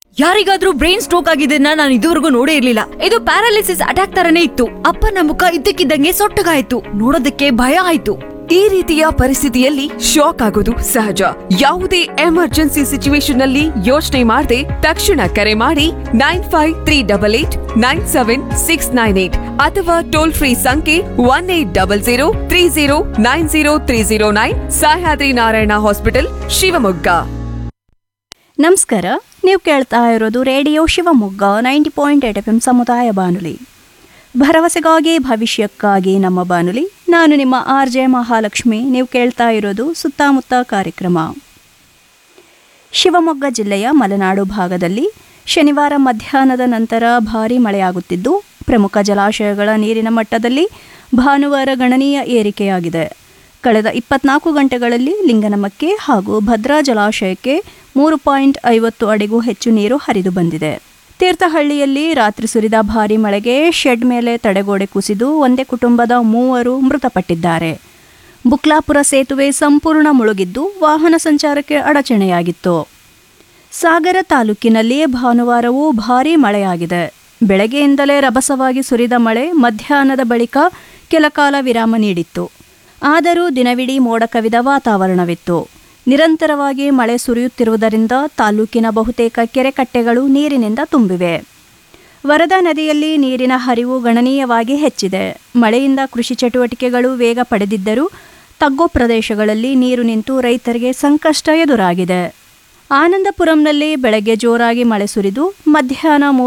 ಯಾರಿಗಾದ್ರೂ brain stroke ಆಗಿದ್ದನ್ನ ನಾನು ಇದುವರೆಗೂ ನೋಡೇ ಇರ್ಲಿಲ್ಲ ಇದು ಪ್ಯಾರಾಲಿಸಿಸ್ ಅಟ್ಯಾಕ್ ತರನೇ ಇತ್ತು ಅಪ್ಪನ ಮುಖ ಇದ್ದಕ್ಕಿದ್ದಂಗೆ ಸೊಟ್ಟಗಾಯ್ತು ನೋಡೋದಕ್ಕೆ ಭಯ ಆಯ್ತು ಈ ರೀತಿಯ ಪರಿಸ್ಥಿತಿಯಲ್ಲಿ ಶಾಕ್ ಆಗೋದು ಸಹಜ ಯಾವುದೇ ಎಮರ್ಜೆನ್ಸಿ ಸಿಚುವೇಶನ್ ನಲ್ಲಿ ಯೋಚನೆ ಮಾಡದೆ ತಕ್ಷಣ ಕರೆ ಮಾಡಿ nine five three double eight nine seven six nine eight ಅಥವಾ ಟೋಲ್ ಫ್ರೀ ಸಂಖ್ಯೆ one eight double zero three zero nine zero three zero nine Sahyadri Narayana hospital Shivamogga ನಮಸ್ಕಾರ ನೀವು ಕೇಳ್ತಾ ಇರೋದು radio Shivamogga ninety point eight F M ಸಮುದಾಯ ಬಾನುಲಿ ಭರವಸೆಗಾಗಿ ಭವಿಷ್ಯಕ್ಕಾಗಿ ನಮ್ಮ ಬಾನುಲಿ ನಾನು ನಿಮ್ಮ ಆರ್ ಜೆ ಮಹಾಲಕ್ಷ್ಮಿ ನೀವು ಕೇಳ್ತಾ ಇರೋದು ಸುತ್ತಮುತ್ತ ಕಾರ್ಯಕ್ರಮ ಶಿವಮೊಗ್ಗ ಜಿಲ್ಲೆಯ ಮಲೆನಾಡು ಭಾಗದಲ್ಲಿ ಶನಿವಾರ ಮಧ್ಯಾಹ್ನದ ನಂತರ ಭಾರೀ ಮಳೆಯಾಗುತ್ತಿದ್ದು ಪ್ರಮುಖ ಜಲಾಶಯಗಳ ನೀರಿನ ಮಟ್ಟದಲ್ಲಿ ಭಾನುವಾರ ಗಣನೀಯ ಏರಿಕೆಯಾಗಿದೆ ಕಳೆದ ಇಪ್ಪತ್ನಾಲ್ಕು ಗಂಟೆಗಳಲ್ಲಿ ಲಿಂಗನಮಕ್ಕೆ ಹಾಗೂ ಭದ್ರಾ ಜಲಾಶಯಕ್ಕೆ ಮೂರು ಪಾಯಿಂಟ್ ಐವತ್ತು ಅಡಿಗೂ ಹೆಚ್ಚು ನೀರು ಹರಿದು ಬಂದಿದೆ ತೀರ್ಥಹಳ್ಳಿಯಲ್ಲಿ ರಾತ್ರಿ ಸುರಿದ ಭಾರೀ ಮಳೆಗೆ ಶೆಡ್ ಮೇಲೆ ತಡೆಗೋಡೆ ಕುಸಿದು ಒಂದೇ ಕುಟುಂಬದ ಮೂವರು ಮೃತಪಟ್ಟಿದ್ದಾರೆ ಬುಕ್ಲಾಪುರ ಸೇತುವೆ ಸಂಪೂರ್ಣ ಮುಳುಗಿದ್ದು ವಾಹನ ಸಂಚಾರಕ್ಕೆ ಅಡಚಣೆಯಾಗಿತ್ತು ಸಾಗರ ತಾಲೂಕಿನಲ್ಲಿ ಭಾನುವಾರವೂ ಭಾರೀ ಮಳೆಯಾಗಿದೆ ಬೆಳಗ್ಗೆಯಿಂದಲೇ ರಭಸವಾಗಿ ಸುರಿದ ಮಳೆ ಮಧ್ಯಾಹ್ನದ ಬಳಿಕ ಕೆಲಕಾಲ ವಿರಾಮ ನೀಡಿತ್ತು ಆದರೂ ದಿನವಿಡೀ ಮೋಡ ಕವಿದ ವಾತಾವರಣವಿತ್ತು ನಿರಂತರವಾಗಿ ಮಳೆ ಸುರಿಯುತ್ತಿರುವುದರಿಂದ ತಾಲೂಕಿನ ಬಹುತೇಕ ಕೆರೆಕಟ್ಟೆಗಳು ನೀರಿನಿಂದ ತುಂಬಿವೆ ವರದಾ ನದಿಯಲ್ಲಿ ನೀರಿನ ಹರಿವು ಗಣನೀಯವಾಗಿ ಹೆಚ್ಚಿದೆ ಮಳೆಯಿಂದ ಕೃಷಿ ಚಟುವಟಿಕೆಗಳು ವೇಗ ಪಡೆದಿದ್ದರೂ ತಗ್ಗು ಪ್ರದೇಶಗಳಲ್ಲಿ ನೀರು ನಿಂತು ರೈತರಿಗೆ ಸಂಕಷ್ಟ ಎದುರಾಗಿದೆ ಆನಂದಪುರಂನಲ್ಲಿ ಬೆಳಗ್ಗೆ ಜೋರಾಗಿ ಮಳೆ ಸುರಿದು ಮಧ್ಯಾಹ್ನ ಮೂರು